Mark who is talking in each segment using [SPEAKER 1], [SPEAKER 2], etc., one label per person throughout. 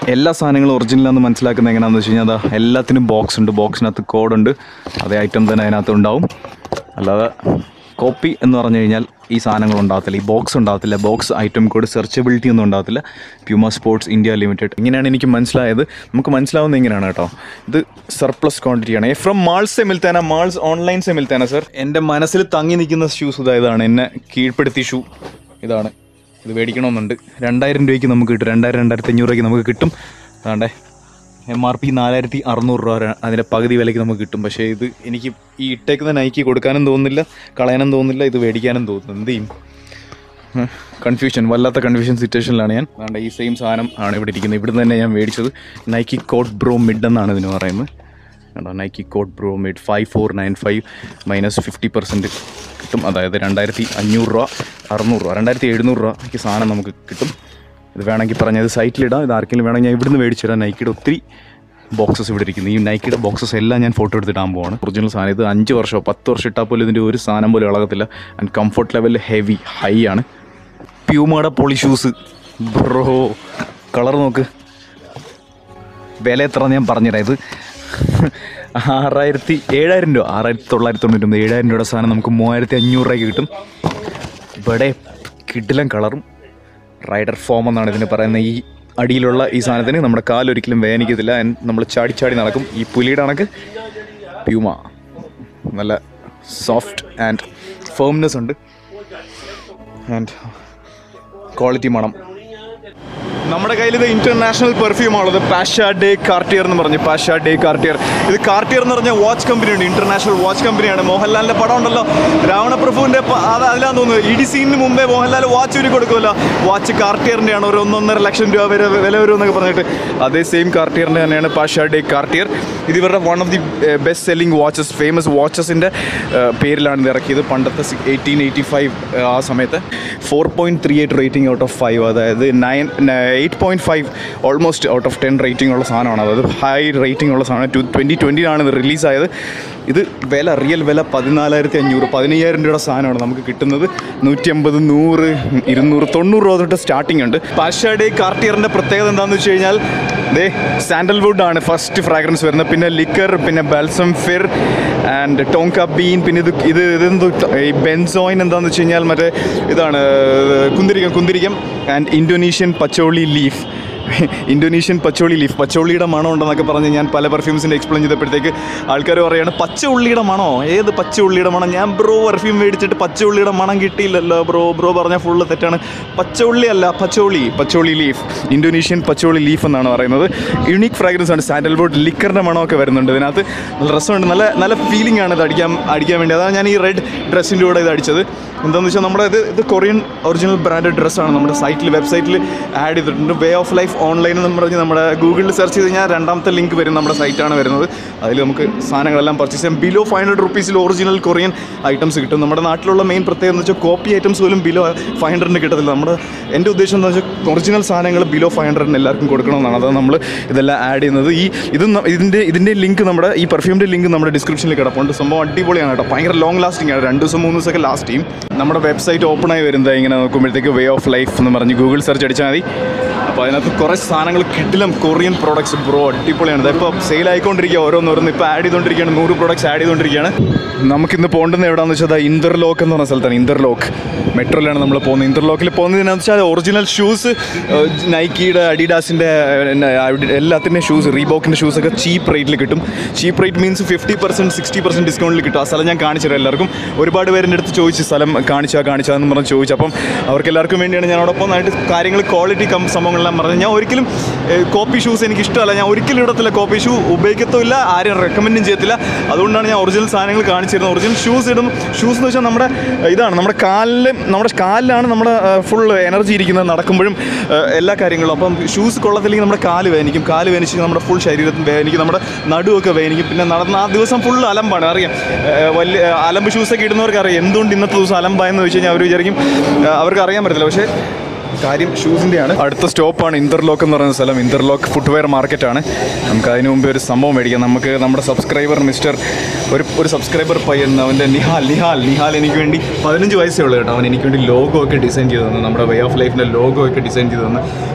[SPEAKER 1] എല്ലാ സാധനങ്ങളും ഒറിജിനലാണെന്ന് മനസ്സിലാക്കുന്നത് എങ്ങനെയാണെന്ന് വെച്ച് കഴിഞ്ഞാൽ അതാ എല്ലാത്തിനും ബോക്സ് ഉണ്ട് ബോക്സിനകത്ത് കോഡുണ്ട് അതേ ഐറ്റം തന്നെ അതിനകത്ത് ഉണ്ടാവും അല്ലാതെ കോപ്പി എന്ന് പറഞ്ഞു കഴിഞ്ഞാൽ ഈ സാധനങ്ങൾ ഉണ്ടാകത്തില്ല ഈ ബോക്സ് ഉണ്ടാകത്തില്ല ബോക്സ് ഐറ്റം കോഡ് സെർച്ചബിലിറ്റി ഒന്നും ഉണ്ടാകത്തില്ല പ്യൂമ സ്പോർട്സ് ഇന്ത്യ ലിമിറ്റഡ് ഇങ്ങനെയാണ് എനിക്ക് മനസ്സിലായത് നമുക്ക് മനസ്സിലാവുന്നത് ഇങ്ങനെയാണ് കേട്ടോ ഇത് സർപ്ലസ് ക്വാണ്ടിറ്റിയാണ് ഫ്രം മാൾസ് മിൽത്താന മാൾസ് ഓൺലൈൻ സെ മിൽത്താന സർ എൻ്റെ മനസ്സിൽ തങ്ങി നിൽക്കുന്ന ഷൂസ് ഇതായതാണ് എന്നെ കീഴ്പ്പെടുത്തിയ ഷൂ ഇതാണ് ഇത് മേടിക്കണമെന്നുണ്ട് രണ്ടായിരം രൂപയ്ക്ക് നമുക്ക് കിട്ടും രണ്ടായിരം രണ്ടായിരത്തി അഞ്ഞൂറ് രൂപയ്ക്ക് നമുക്ക് കിട്ടും അതാണ്ടേ എം ആർ പി നാലായിരത്തി അറുന്നൂറ് രൂപ വരെ അതിൻ്റെ പകുതി വിലയ്ക്ക് നമുക്ക് കിട്ടും പക്ഷേ ഇത് എനിക്ക് ഈ ഇട്ടേക്കുന്ന നൈക്കി കൊടുക്കാനും തോന്നുന്നില്ല കളയാനും തോന്നുന്നില്ല ഇത് മേടിക്കാനും തോന്നുന്നു എന്ത് ചെയ്യും കൺഫ്യൂഷൻ വല്ലാത്ത കൺഫ്യൂഷൻ സിറ്റുവേഷനിലാണ് ഞാൻ അതുകൊണ്ട് ഈ സെയിം സാധനം ആണ് ഇവിടെ ഇരിക്കുന്നത് ഇവിടുന്ന് തന്നെ ഞാൻ മേടിച്ചത് നൈക്കി കോട്ട് ബ്രോ മിഡ് എന്നാണ് ഇതിന് പറയുന്നത് കണ്ടോ Nike court bro mid five four nine five minus fifty percent കിട്ടും അതായത് രണ്ടായിരത്തി അഞ്ഞൂറ് രൂപ അറുന്നൂറ് രൂപ രണ്ടായിരത്തി എഴുന്നൂറ് രൂപയ്ക്ക് സാധനം നമുക്ക് കിട്ടും ഇത് വേണമെങ്കിൽ പറഞ്ഞത് സൈറ്റിലിടാം ഇത് ആർക്കെങ്കിലും വേണമെങ്കിൽ ഞാൻ ഇവിടുന്ന് മേടിച്ചു തരാം നൈക്കിയുടെ ഒത്തിരി ബോക്സസ് ഇവിടെ ഇരിക്കുന്നു ഈ നൈക്കിയുടെ ബോക്സസ് എല്ലാം ഞാൻ ഫോട്ടോ എടുത്തിടാൻ പോവാണ് ഒറിജിനൽ സാധനം ഇത് അഞ്ച് വർഷമോ പത്ത് വർഷം ഇട്ടാൽ പോലും ഇതിൻ്റെ ഒരു സാധനം പോലും ഇളകത്തില്ല and comfort level heavy high ആണ് പ്യൂമയുടെ പൊളി ഷൂസ് ബ്രോ കളർ നോക്ക് വില എത്ര ഞാൻ പറഞ്ഞുതരാം ഇത് ആറായിരത്തി ഏഴായിരം രൂപ ആറായിരത്തി തൊള്ളായിരത്തി തൊണ്ണൂറ്റൊമ്പത് ഏഴായിരം രൂപയുടെ സാധനം നമുക്ക് മൂവായിരത്തി അഞ്ഞൂറ് രൂപയ്ക്ക് കിട്ടും ഇവിടെ കിടിലം കളറും റൈഡർ ഫോം എന്നാണ് ഇതിന് പറയുന്നത് ഈ അടിയിലുള്ള ഈ സാധനത്തിന് നമ്മുടെ കാലൊരിക്കലും വേദനിക്കത്തില്ല and നമ്മൾ ചാടി ചാടി നടക്കും ഈ പുലിയുടെ കണക്ക് പ്യൂമ നല്ല സോഫ്റ്റ് ആൻഡ് ഫേംനെസ് ഉണ്ട് ആൻഡ് ക്വാളിറ്റി മണം നമ്മുടെ കയ്യിൽ ഇത് ഇന്റർനാഷണൽ പെർഫ്യൂം ഉള്ളത് പാഷ ഡേ കാർട്ടിയർ എന്ന് പറഞ്ഞു പാഷ ഡേ കാർട്ടിയർ ഇത് കാർട്ടിയർ എന്ന് പറഞ്ഞ വാച്ച് കമ്പനി ഉണ്ട് ഇന്റർനാഷണൽ വാച്ച് കമ്പനിയാണ് മോഹൻലാലിന്റെ പടം ഉണ്ടല്ലോ രാവണപ്രഭുവിന്റെ പ- അത് അതിലാന്ന് തോന്നുന്നു ഇടി സീനിന് മുമ്പേ മോഹൻലാൽ വാച്ച് ഒരു കൊടുക്കുമല്ലോ വാച്ച് കാർട്ടിയറിന്റെ ആണ് ഒരു ഒന്നൊന്നര ലക്ഷം രൂപ വരെ വില വരും എന്നൊക്കെ പറഞ്ഞിട്ട് അതേ സെയിം കാർട്ടിയറിന്റെ തന്നെയാണ് പാഷ ഡേ കാർട്ടിയർ ഇത് ഇവരുടെ one of the best selling watches famous വാച്ചസിന്റെ പേരിലാണ് ഇത് ഇറക്കിയത് പണ്ടത്തെ എയ്റ്റീൻ എയ്റ്റി ഫൈവ് ആ സമയത്ത് four point three eight rating out of five അതായത് nine eight point five almost out of ten rating ഉള്ള സാധനമാണ് അതായത് ഹൈ റേറ്റിംഗ് ഉള്ള സാധനം ടു ട്വൻറ്റി ട്വൻറ്റിയിലാണ് ഇത് റിലീസായത് ഇത് വില റിയൽ വില പതിനാലായിരത്തി അഞ്ഞൂറ് പതിനയ്യായിരം രൂപയുടെ സാധനമാണ് നമുക്ക് കിട്ടുന്നത് നൂറ്റി അമ്പത് നൂറ് ഇരുന്നൂറ് തൊണ്ണൂറ് രൂപ തൊട്ട് സ്റ്റാർട്ടിംഗ് ഉണ്ട് പാഷാഡേ കാർട്ടിയറിൻ്റെ പ്രത്യേകത എന്താണെന്ന് വെച്ച് കഴിഞ്ഞാൽ ദേ സാൻഡൽവുഡ് ആണ് ഫസ്റ്റ് ഫ്രാഗ്രൻസ് വരുന്നത് പിന്നെ ലിക്കർ പിന്നെ balsam fir and tonka bean പിന്നെ ഇത് ഇത് ഇതെന്തോ ഈ ബെൻസോയിൻ എന്താണെന്ന് വെച്ച് കഴിഞ്ഞാൽ മറ്റേ ഇതാണ് കുന്തിരിക്കം കുന്തിരിക്കം and Indonesian patchouli leaf Indonesian patchouli leaf പച്ചോള്ളിയുടെ മണം ഉണ്ടെന്നൊക്കെ പറഞ്ഞ് ഞാൻ പല പെർഫ്യൂംസിൻ്റെ എക്സ്പ്ലെയിൻ ചെയ്തപ്പോഴത്തേക്ക് ആൾക്കാർ പറയുകയാണ് പച്ച ഉള്ളിയുടെ മണോ ഏത് പച്ച ഉള്ളിയുടെ മണം ഞാൻ ബ്രോ പെർഫ്യൂം മേടിച്ചിട്ട് പച്ച ഉള്ളിയുടെ മണം കിട്ടിയില്ലല്ലോ ബ്രോ ബ്രോ പറഞ്ഞ ഫുള്ള് തെറ്റാണ് പച്ച ഉള്ളി അല്ല patchouli patchouli leaf Indonesian patchouli leaf എന്നാണ് പറയുന്നത് യുണീക്ക് ഫ്രാഗ്രൻസ് ആണ് സാൻഡൽവുഡ് ലിക്കറിൻ്റെ മണമൊക്കെ വരുന്നുണ്ട് ഇതിനകത്ത് നല്ല രസമുണ്ട് നല്ല നല്ല ഫീലിംഗ് ആണ് ഇത് അടിക്കാൻ അടിക്കാൻ വേണ്ടി അതാണ് ഞാൻ ഈ റെഡ് ഡ്രസ്സിൻ്റെ കൂടെ ഇത് അടിച്ചത് എന്താണെന്ന് വെച്ചാൽ നമ്മുടെ ഇത് ഇത് കൊറിയൻ ഒറിജിനൽ ബ്രാൻഡഡ് ഡ്രസ്സാണ് നമ്മുടെ സൈറ്റിൽ വെബ്സൈറ്റിൽ ആഡ് ചെയ്തിട്ടുണ്ട് വേ ഓഫ് ലൈഫ് ഓൺലൈൻ എന്ന് പറഞ്ഞ് നമ്മുടെ ഗൂഗിളിൽ സെർച്ച് ചെയ്ത് കഴിഞ്ഞാൽ രണ്ടാമത്തെ ലിങ്ക് വരും നമ്മുടെ സൈറ്റാണ് വരുന്നത് അതിൽ നമുക്ക് സാധനങ്ങളെല്ലാം പർച്ചേസ് ചെയ്യാം ബിലോ ഫൈവ് ഹൺഡ്രഡ് റുപ്പീസിൽ ഒറിജിനൽ കൊറിയൻ ഐറ്റംസ് കിട്ടും നമ്മുടെ നാട്ടിലുള്ള മെയിൻ പ്രത്യേകത എന്ന് വെച്ചാൽ കോപ്പി ഐറ്റംസ് പോലും ബിലോ ഫൈവ് ഹൺഡ്രഡിന് കിട്ടത്തില്ല നമ്മുടെ എൻ്റെ ഉദ്ദേശം എന്താ വെച്ചാൽ ഒറിജിനൽ സാധനങ്ങൾ ബിലോ ഫൈവ് ഹൺഡ്രഡിന് എല്ലാവർക്കും കൊടുക്കണമെന്നാണ് അതാണ് നമ്മൾ ഇതെല്ലാം ആഡ് ചെയ്യുന്നത് ഈ ഇത് ന- ഇതിൻ്റെ ഇതിൻ്റെ ലിങ്ക് നമ്മുടെ ഈ പെർഫ്യൂമിൻ്റെ ലിങ്ക് നമ്മുടെ ഡിസ്ക്രിപ്ഷനിൽ കിടപ്പുണ്ട് സംഭവം അടിപൊളിയാണ് കേട്ടോ ഭയങ്കര ലോങ് ലാസ്റ്റിംഗ് ആണ് രണ്ട് ദിവസം മൂന്ന് ദിവസമൊക്കെ ലാസ്റ്റ് ചെയ്യും നമ്മുടെ വെബ്സൈറ്റ് ഓപ്പൺ ആയി വരുന്നത് ഇങ്ങനെ നോക്കുമ്പോഴത്തേക്ക് വേ ഓഫ് ലൈഫ് എന്ന് പറഞ്ഞ് ഗൂഗിൾ സെർച്ച് അടിച്ചാൽ മതി അപ്പോൾ അതിനകത്ത് കുറേ സാധനങ്ങൾ കിട്ടിലും കൊറിയൻ പ്രോഡക്ട്സ് ബ്രോ അടിപൊളിയാണ് ഇപ്പോൾ സെയിൽ ആയിക്കൊണ്ടിരിക്കുക ഓരോന്നോരോന്ന് ഇപ്പോൾ ആഡ് ചെയ്തുകൊണ്ടിരിക്കുകയാണ് നൂറ് പ്രോഡക്ട്സ് ആഡ് ചെയ്തുകൊണ്ടിരിക്കുകയാണ് നമുക്കിന്ന് പോകേണ്ടത് എവിടെയാണെന്ന് വെച്ചാൽ ദാ ഇന്റർലോക്ക് എന്ന് പറഞ്ഞ സ്ഥലത്താണ് ഇന്റർലോക്ക് മെട്രോയിലാണ് നമ്മൾ പോകുന്നത് ഇന്റർലോക്കിൽ പോകുന്നതിനെന്ന് വെച്ചാൽ ഒറിജിനൽ ഷൂസ് നൈക്കിയുടെ അഡിഡാസിൻ്റെ എല്ലാത്തിൻ്റെയും ഷൂസ് റീബോക്കിൻ്റെ ഷൂസൊക്കെ ചീപ്പ് റേറ്റിൽ കിട്ടും cheap rate means fifty percent sixty percent ഡിസ്കൗണ്ടിൽ കിട്ടും ആ സ്ഥലം ഞാൻ കാണിച്ചുതരാം എല്ലാവർക്കും ഒരുപാട് പേരുടെ അടുത്ത് ചോദിച്ചു സ്ഥലം കാണിച്ചാൽ കാണിച്ചാന്ന് പറഞ്ഞ് ചോദിച്ചു അപ്പം അവർക്ക് എല്ലാവർക്കും വേണ്ടിയാണ് ഞാൻ അവിടെ പോകുന്നതായിട്ട് കാര്യങ്ങൾ ക്വാളിറ്റി കം സംഭവങ്ങളെല്ലാം പറഞ്ഞത് ഞാൻ ഒരിക്കലും കോപ്പി ഷൂസ് എനിക്ക് ഇഷ്ടമല്ല ഞാൻ ഒരിക്കലും ഇടത്തില്ല കോപ്പി ഷൂ ഉപയോഗിക്കത്തുമില്ല ആരും റെക്കമെൻഡും ചെയ്യത്തില്ല അതുകൊണ്ടാണ് ഞാൻ ഒറിജിനൽ സാധനങ്ങൾ കാണിച്ചിരുന്നത് ഒറിജിനൽ ഷൂസ് ഇടും ഷൂസ് എന്ന് വെച്ചാൽ നമ്മുടെ ഇതാണ് നമ്മുടെ കാലിൽ നമ്മുടെ കാലിലാണ് നമ്മുടെ ഫുൾ എനർജി ഇരിക്കുന്നത് നടക്കുമ്പോഴും ഏഹ്, എല്ലാ കാര്യങ്ങളും അപ്പം ഷൂസ് കൊള്ളത്തില്ലെങ്കിൽ നമ്മുടെ കാല് വേദനിക്കും കാല് വേദനിച്ച് നമ്മുടെ ഫുൾ ശരീരത്തിന് വേദനിക്കും നമ്മുടെ നടുവൊക്കെ വേദനിക്കും പിന്നെ നടന്ന ആ ദിവസം ഫുൾ അലമ്പാണ് അറിയാം ഏഹ്, വലിയ അലമ്പ് ഷൂസൊക്കെ ഇടുന്നവർക്ക് അറിയാം എന്തുകൊണ്ട് ഇന്നത്തെ ദിവസം അലമ്പായെന്ന് വെച്ച് കഴിഞ്ഞാൽ അവർ വിചാരിക്കും ഏഹ്, അവർക്ക് അറിയാൻ പറ്റത്തില്ല പക്ഷേ കാര്യം ഷൂസിൻ്റെയാണ് അടുത്ത സ്റ്റോപ്പാണ് ഇന്റർലോക്ക് എന്ന് പറയുന്ന സ്ഥലം ഇന്റർലോക്ക് ഫുട്വെയർ മാർക്കറ്റാണ് നമുക്ക് അതിന് മുമ്പേ ഒരു സംഭവം മേടിക്കാം നമുക്ക് നമ്മുടെ സബ്സ്ക്രൈബർ മിസ്റ്റർ ഒരു ഒരു സബ്സ്ക്രൈബർ പയ്യൻ അവൻ്റെ നിഹാൽ നിഹാൽ നിഹാൽ എനിക്ക് വേണ്ടി പതിനഞ്ച് വയസ്സേ ഉള്ളൂ കേട്ടോ അവൻ എനിക്ക് വേണ്ടി ലോഗോ ഒക്കെ ഡിസൈൻ ചെയ്തു തന്നു നമ്മുടെ വേ ഓഫ് ലൈഫിൻ്റെ ലോഗോ ഒക്കെ ഡിസൈൻ ചെയ്തു തന്നു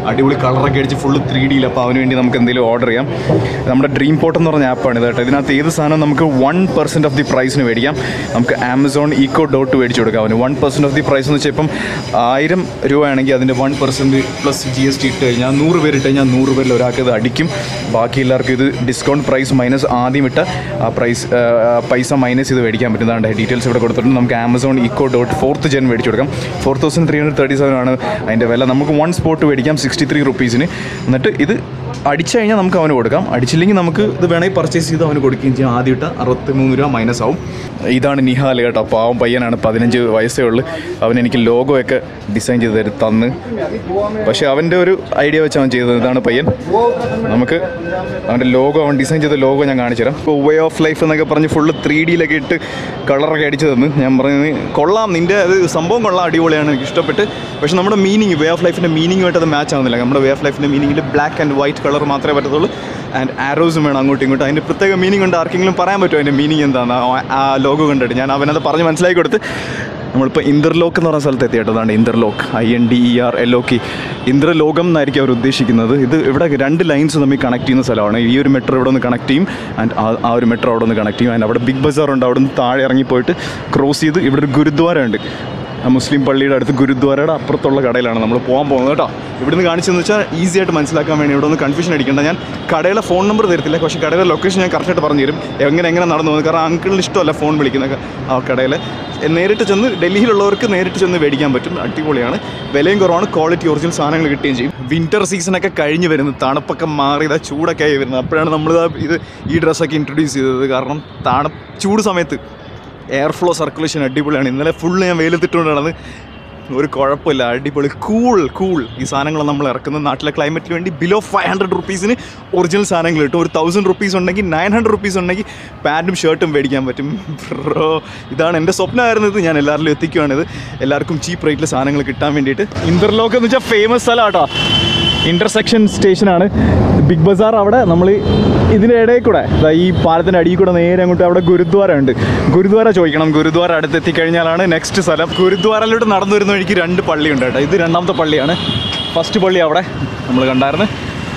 [SPEAKER 1] അടിപൊളി കളറൊക്കെ അടിച്ച് ഫുള്ള് ത്രീ ഡിയിൽ അപ്പോൾ അവന് വേണ്ടി നമുക്ക് എന്തെങ്കിലും ഓർഡർ ചെയ്യാം നമ്മുടെ ഡ്രീം പോട്ട് എന്ന് പറഞ്ഞ ആപ്പാണ് ഇത് കേട്ടോ ഇതിനകത്ത് ഏത് സാധനം നമുക്ക് വൺ പെർസെൻറ്റ് ഓഫ് ദി പ്രൈസിന് മേടിക്കാം നമുക്ക് ആമസോൺ ഈക്കോ ഡോട്ട് മേടിച്ച് കൊടുക്കാം അവന് one percent of the price എന്ന് വെച്ചാൽ ഇപ്പം ആയിരം രൂപയാണെങ്കിൽ അതിൻ്റെ one percent plus G S T ഇട്ട് കഴിഞ്ഞാൽ നൂറ് പേര് ഇട്ട് കഴിഞ്ഞാൽ നൂറ് പേരിൽ ഒരാൾക്ക് ഇത് അടിക്കും ബാക്കി എല്ലാവർക്കും ഇത് ഡിസ്കൗണ്ട് പ്രൈസ് മൈനസ് ആദ്യം ഇട്ട ആ പ്രൈസ് പൈസ മൈനസ് ചെയ്ത് മേടിക്കാൻ പറ്റുന്നതാണ് ഡീറ്റെയിൽസ് ഇവിടെ കൊടുത്തിട്ടുണ്ട് നമുക്ക് Amazon Echo dot fourth gen മേടിച്ച് കൊടുക്കാം four thousand three hundred thirty seven ആണ് അതിൻ്റെ വില നമുക്ക് വൺ സ്പോട്ട് മേടിക്കാം സിക്സ്റ്റി ത്രീ റുപ്പീസിന് എന്നിട്ട് ഇത് അടിച്ചു കഴിഞ്ഞാൽ നമുക്ക് അവന് കൊടുക്കാം അടിച്ചില്ലെങ്കിൽ നമുക്ക് ഇത് വേണമെങ്കിൽ പർച്ചേസ് ചെയ്ത് അവന് കൊടുക്കുകയും ചെയ്യാം ആദ്യം ഇട്ട അറുപത്തി മൂന്ന് രൂപ മൈനസ് ആവും ഇതാണ് നിഹാൽ കേട്ടോ പാവം പയ്യനാണ് പതിനഞ്ച് വയസ്സേ ഉള്ളൂ അവൻ എനിക്ക് ലോഗോ ഒക്കെ ഡിസൈൻ ചെയ്ത് തരും തന്ന് പക്ഷേ അവൻ്റെ ഒരു ഐഡിയ വെച്ച് അവൻ ചെയ്തത് ഇതാണ് പയ്യൻ നമുക്ക് അവൻ്റെ ലോഗോ അവൻ ഡിസൈൻ ചെയ്ത ലോഗോ ഞാൻ കാണിച്ചു തരാം ഇപ്പോൾ വേ ഓഫ് ലൈഫ് എന്നൊക്കെ പറഞ്ഞ് ഫുള്ള് ത്രീ ഡിയിലൊക്കെ ഇട്ട് കളറൊക്കെ അടിച്ചു തന്നു ഞാൻ പറഞ്ഞത് കൊള്ളാം നിൻ്റെ അത് സംഭവം കൊള്ളാം അടിപൊളിയാണ് എനിക്ക് ഇഷ്ടപ്പെട്ട് പക്ഷേ നമ്മുടെ മീനിങ് വേ ഓഫ് ലൈഫിൻ്റെ മീനിങ്ങുമായിട്ട് അത് മാച്ച് ആവുന്നില്ല നമ്മുടെ വേ ഓഫ് ലൈഫിൻ്റെ മീനിങ്ങിൽ ബ്ലാക്ക് ആൻഡ് വൈറ്റ് കളർ മാത്രമേ പറ്റത്തുള്ളൂ ആൻഡ് ആരോസും വേണം അങ്ങോട്ടും ഇങ്ങോട്ടും അതിൻ്റെ പ്രത്യേക മീനിങ് ഉണ്ട് ആർക്കെങ്കിലും പറയാൻ പറ്റുമോ അതിൻ്റെ മീനിങ് എന്താണ് ആ- ആ ലോഗോ കണ്ടിട്ട് ഞാൻ അവനത് പറഞ്ഞ് മനസ്സിലാക്കി കൊടുത്ത് നമ്മളിപ്പോൾ ഇന്റർലോക്ക് എന്ന് പറഞ്ഞ സ്ഥലത്ത് എത്തിയിട്ടതാണ് interlock I N D E R L O K ഇന്ദ്രലോകം എന്നായിരിക്കും അവർ ഉദ്ദേശിക്കുന്നത് ഇത് ഇവിടെ രണ്ട് ലൈൻസ് തമ്മിൽ കണക്ട് ചെയ്യുന്ന സ്ഥലമാണ് ഈ ഒരു മെട്രോ ഇവിടെ ഒന്ന് കണക്ട് ചെയ്യും ആൻഡ് ആ ഒരു മെട്രോ അവിടെ ഒന്ന് കണക്ട് ചെയ്യും ആൻഡ് അവിടെ ബിഗ് ബസാർ ഉണ്ട് അവിടെ നിന്ന് താഴെ ഇറങ്ങി പോയിട്ട് ക്രോസ് ചെയ്ത് ഇവിടെ ഒരു ഗുരുദ്വാര ഉണ്ട് ആ മുസ്ലിം പള്ളിയുടെ അടുത്ത് ഗുരുദ്വാരയുടെ അപ്പുറത്തുള്ള കടയിലാണ് നമ്മൾ പോകാൻ പോകുന്നത് കേട്ടോ ഇവിടുന്ന് കാണിച്ചതെന്ന് വെച്ചാൽ ഈസി ആയിട്ട് മനസ്സിലാക്കാൻ വേണ്ടി ഇവിടെ ഒന്ന് കൺഫ്യൂഷൻ അടിക്കേണ്ട ഞാൻ കടയിലെ ഫോൺ നമ്പർ തരത്തില്ല പക്ഷേ കടയിലെ ലൊക്കേഷൻ ഞാൻ കറക്റ്റായിട്ട് പറഞ്ഞു തരും എങ്ങനെ എങ്ങനെ നടന്നു പോകുന്നത് കാരണം അങ്കിളിന് ഇഷ്ടമല്ല ഫോൺ വിളിക്കുന്ന ആ കടയിൽ നേരിട്ട് ചെന്ന് ഡൽഹിയിലുള്ളവർക്ക് നേരിട്ട് ചെന്ന് മേടിക്കാൻ പറ്റും അടിപൊളിയാണ് വിലയും കുറവാണ് ക്വാളിറ്റി ഒറിജിനൽ സാധനങ്ങൾ കിട്ടുകയും ചെയ്യും വിൻ്റർ സീസണൊക്കെ കഴിഞ്ഞ് വരുന്നത് തണുപ്പൊക്കെ മാറി ഇതാ ചൂടൊക്കെ ആയി വരുന്നത് അപ്പോഴാണ് നമ്മൾ ഇത് ഈ ഡ്രസ്സൊക്കെ ഇൻട്രൊഡ്യൂസ് ചെയ്തത് കാരണം തണു ചൂട് സമയത്ത് എയർ ഫ്ലോ സർക്കുലേഷൻ അടിപൊളിയാണ് ഇന്നലെ ഫുള്ള് ഞാൻ വെയിലത്തിട്ടുകൊണ്ട് നടന്ന് ഒരു കുഴപ്പമില്ല അടിപൊളി കൂൾ കൂൾ ഈ സാധനങ്ങൾ നമ്മൾ ഇറക്കുന്ന നാട്ടിലെ ക്ലൈമറ്റിന് വേണ്ടി ബിലോ ഫൈവ് ഹൺഡ്രഡ് റുപ്പീസിന് ഒറിജിനൽ സാധനങ്ങൾ കിട്ടും ഒരു തൗസൻഡ് റുപ്പീസ് ഉണ്ടെങ്കിൽ നയൻ ഹൺഡ്രഡ് റുപ്പീസ് ഉണ്ടെങ്കിൽ പാൻറ്റും ഷർട്ടും മേടിക്കാൻ പറ്റും ബ്രോ ഇതാണ് എൻ്റെ സ്വപ്നമായിരുന്നത് ഞാൻ എല്ലാവരിലും എത്തിക്കുകയാണിത് എല്ലാവർക്കും ചീപ്പ് റേറ്റിൽ സാധനങ്ങൾ കിട്ടാൻ വേണ്ടിയിട്ട് ഇന്റർലോക്ക് എന്ന് വെച്ചാൽ ഫേമസ് സ്ഥലമാട്ടോ ഇന്റർസെക്ഷൻ സ്റ്റേഷനാണ് ബിഗ് ബസാർ അവിടെ നമ്മൾ ഇതിൻ്റെ ഇടയിൽ കൂടെ ദാ ഈ പാലത്തിൻ്റെ അടിയിൽ കൂടെ നേരെ അങ്ങോട്ട് അവിടെ ഗുരുദ്വാര ഉണ്ട് ഗുരുദ്വാര ചോദിക്കണം ഗുരുദ്വാര അടുത്ത് എത്തിക്കഴിഞ്ഞാലാണ് നെക്സ്റ്റ് സ്ഥലം ഗുരുദ്വാരയിലോട്ട് നടന്നു വരുന്ന വഴിക്ക് രണ്ട് പള്ളിയുണ്ട് കേട്ടോ ഇത് രണ്ടാമത്തെ പള്ളിയാണ് ഫസ്റ്റ് പള്ളി അവിടെ നമ്മൾ കണ്ടായിരുന്നു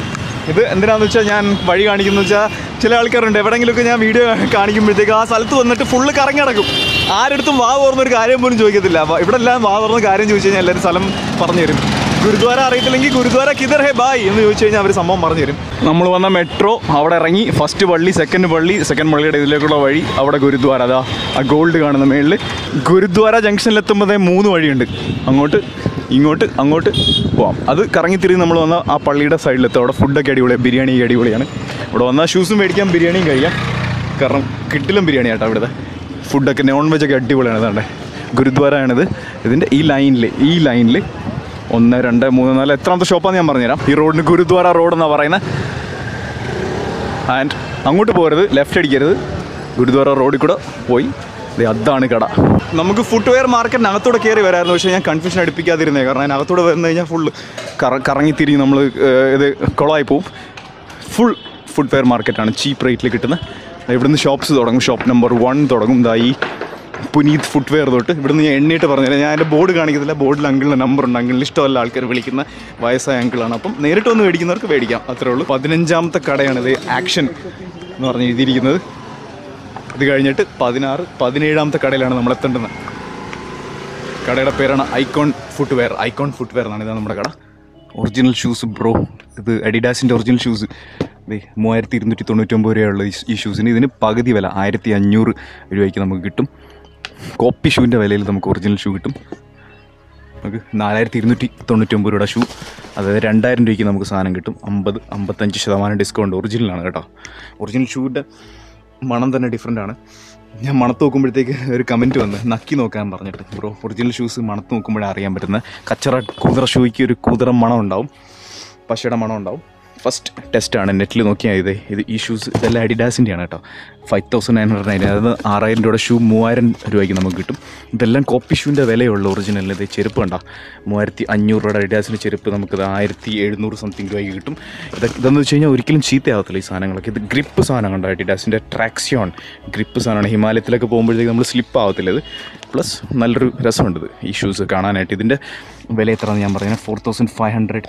[SPEAKER 1] ഇത് എന്തിനാന്ന് വെച്ചാൽ ഞാൻ വഴി കാണിക്കുന്നത് വെച്ചാൽ ചില ആൾക്കാരുണ്ട് എവിടെയെങ്കിലുമൊക്കെ ഞാൻ വീഡിയോ കാണിക്കുമ്പോഴത്തേക്ക് ആ സ്ഥലത്ത് വന്നിട്ട് ഫുള്ള് കറങ്ങി നടക്കും ആരെടുത്തും വാ തുറന്നൊരു കാര്യം പോലും ചോദിക്കത്തില്ല വ- ഇവിടെ എല്ലാം വാ തുറന്ന കാര്യം ചോദിച്ചു കഴിഞ്ഞാൽ എല്ലാവരും സ്ഥലം പറഞ്ഞു തരും ഗുരുദ്വാര അറിയത്തില്ലെങ്കിൽ ഗുരുദ്വാര കിതർ ഹേ ബായ് എന്ന് ചോദിച്ചു കഴിഞ്ഞാൽ അവർ സംഭവം പറഞ്ഞു തരും നമ്മൾ വന്ന മെട്രോ അവിടെ ഇറങ്ങി ഫസ്റ്റ് പള്ളി സെക്കൻഡ് പള്ളി സെക്കൻഡ് പള്ളിയുടെ ഇതിലേക്കുള്ള വഴി അവിടെ ഗുരുദ്വാര അതാ ആ ഗോൾഡ് കാണുന്ന മേളിൽ ഗുരുദ്വാര ജംഗ്ഷനിലെത്തുമ്പോഴേ മൂന്ന് വഴിയുണ്ട് അങ്ങോട്ട് ഇങ്ങോട്ട് അങ്ങോട്ട് പോവാം അത് കറങ്ങിത്തിരിഞ്ഞ് നമ്മൾ വന്ന ആ പള്ളിയുടെ സൈഡിലെത്തും അവിടെ ഫുഡൊക്കെ അടിപൊളിയാണ് ബിരിയാണി അടിപൊളിയാണ് ഇവിടെ വന്നാൽ ഷൂസും മേടിക്കാം ബിരിയാണിയും കഴിക്കാം കാരണം കിട്ടിലും ബിരിയാണി ആട്ടോ ഇവിടുത്തെ ഫുഡൊക്കെ നോൺ വെജ് ഒക്കെ അടിപൊളിയാണ് ഇതാണ്ടേ ഗുരുദ്വാരയാണിത് ഇതിൻ്റെ ഈ ലൈനിൽ ഈ ലൈനിൽ ഒന്ന് രണ്ട് മൂന്ന് നാല് എത്രാമത്തെ ഷോപ്പാന്ന് ഞാൻ പറഞ്ഞുതരാം ഈ റോഡിന് ഗുരുദ്വാര റോഡ് എന്നാണ് പറയുന്നത് ആൻഡ് അങ്ങോട്ട് പോകരുത് ലെഫ്റ്റ് അടിക്കരുത് ഗുരുദ്വാര റോഡിൽ കൂടെ പോയി ദേ അതാണ് കട നമുക്ക് ഫുഡ് വെയർ മാർക്കറ്റിന് അകത്തൂടെ കയറി വരായിരുന്നു പക്ഷേ ഞാൻ കൺഫ്യൂഷൻ അടുപ്പിക്കാതിരുന്നേ കാരണം അതിന് അകത്തൂടെ വന്നു കഴിഞ്ഞാൽ ഫുള്ള് കറ കറങ്ങി തിരിഞ്ഞ് നമ്മൾ ഇത് കുളമായി പോവും ഫുൾ ഫുഡ് വെയർ മാർക്കറ്റാണ് ചീപ്പ് റേറ്റിൽ കിട്ടുന്ന ഇവിടുന്ന് ഷോപ്സ് തുടങ്ങും ഷോപ്പ് നമ്പർ വൺ തുടങ്ങും ദാ ഈ പുനീത് ഫുഡ് വെയർ തൊട്ട് ഇവിടുന്ന് ഞാൻ എണ്ണിയിട്ട് പറഞ്ഞുതരാം ഞാൻ എൻ്റെ ബോർഡ് കാണിക്കത്തില്ല ബോർഡിൽ അങ്കിളിൻ്റെ നമ്പർ ഉണ്ട് അങ്കിളിന് ഇഷ്ടമല്ല ആൾക്കാർ വിളിക്കുന്ന വയസ്സായ അങ്കിളാണ് അപ്പം നേരിട്ട് വന്ന് മേടിക്കുന്നവർക്ക് മേടിക്കാം അത്രേ ഉള്ളൂ പതിനഞ്ചാമത്തെ കടയാണിത് ആക്ഷൻ എന്ന് പറഞ്ഞ് എഴുതിയിരിക്കുന്നത് ഇത് കഴിഞ്ഞിട്ട് പതിനാറ് പതിനേഴാമത്തെ കടയിലാണ് നമ്മൾ എത്തേണ്ടത് കടയുടെ പേരാണ് Icon footwear Icon footwear എന്നാണ് ഇതാണ് നമ്മുടെ കട ഒറിജിനൽ ഷൂസ് ബ്രോ ഇത് അഡിഡാസിൻ്റെ ഒറിജിനൽ ഷൂസ് ദേ മൂവായിരത്തി ഇരുന്നൂറ്റി തൊണ്ണൂറ്റൊമ്പത് രൂപയുള്ള ഈ ഈ ഷൂസിന് ഇതിന് പകുതി വില ആയിരത്തി അഞ്ഞൂറ് രൂപയ്ക്ക് നമുക്ക് കിട്ടും കോപ്പി ഷൂവിൻ്റെ വിലയിൽ നമുക്ക് ഒറിജിനൽ ഷൂ കിട്ടും നമുക്ക് നാലായിരത്തി ഇരുന്നൂറ്റി തൊണ്ണൂറ്റൊമ്പത് രൂപയുടെ ഷൂ അതായത് രണ്ടായിരം രൂപയ്ക്ക് നമുക്ക് സാധനം കിട്ടും അമ്പത് അമ്പത്തഞ്ച് ശതമാനം ഡിസ്കൗണ്ട് ഒറിജിനലാണ് കേട്ടോ ഒറിജിനൽ ഷൂവിൻ്റെ മണം തന്നെ ഡിഫറെൻ്റ് ആണ് ഞാൻ മണത്ത് നോക്കുമ്പോഴത്തേക്ക് ഒരു കമൻറ്റ് വന്ന് നക്കി നോക്കാൻ പറഞ്ഞിട്ട് ബ്രോ ഒറിജിനൽ ഷൂസ് മണത്ത് നോക്കുമ്പോഴേ അറിയാൻ പറ്റുന്ന കച്ചറ കുതിര ഷൂയ്ക്ക് ഒരു കുതിര മണം ഉണ്ടാവും പശയുടെ മണം ഉണ്ടാവും ഫസ്റ്റ് ടെസ്റ്റാണ് നെറ്റിൽ നോക്കിയാൽ ഇത് ഇത് ഈ ഷൂസ് ഇതെല്ലാം അഡിഡാസിൻ്റെയാണ് കേട്ടോ five thousand nine hundred nine അതായത് ആറായിരം രൂപയുടെ ഷൂ മൂവായിരം രൂപയ്ക്ക് നമുക്ക് കിട്ടും ഇതെല്ലാം കോപ്പി ഷൂവിൻ്റെ വിലയുള്ള ഒറിജിനൽ ഇത് ചെരുപ്പ് കണ്ടോ മൂവായിരത്തി അഞ്ഞൂറ് രൂപയുടെ അഡിഡാസിൻ്റെ ചെരുപ്പ് നമുക്കിത് ആയിരത്തി എഴുന്നൂറ് സംതിങ് രൂപയ്ക്ക് കിട്ടും ഇതൊക്കെ ഇതെന്ന് വെച്ച് കഴിഞ്ഞാൽ ഒരിക്കലും ചീത്തയാവത്തില്ല ഈ സാധനങ്ങളൊക്കെ ഇത് ഗ്രിപ്പ് സാധനം കണ്ടോ അഡിഡാസിൻ്റെ ട്രാക്സിയോൺ ഗ്രിപ്പ് സാധനമാണ് ഹിമാലയത്തിലൊക്കെ പോകുമ്പോഴത്തേക്ക് നമ്മൾ സ്ലിപ്പ് ആവത്തില്ല ഇത് പ്ലസ് നല്ലൊരു രസമുണ്ട് ഇത് ഈ ഷൂസ് കാണാനായിട്ട് ഇതിൻ്റെ വില എത്രയാണെന്ന് ഞാൻ പറയുന്നത് four thousand five hundred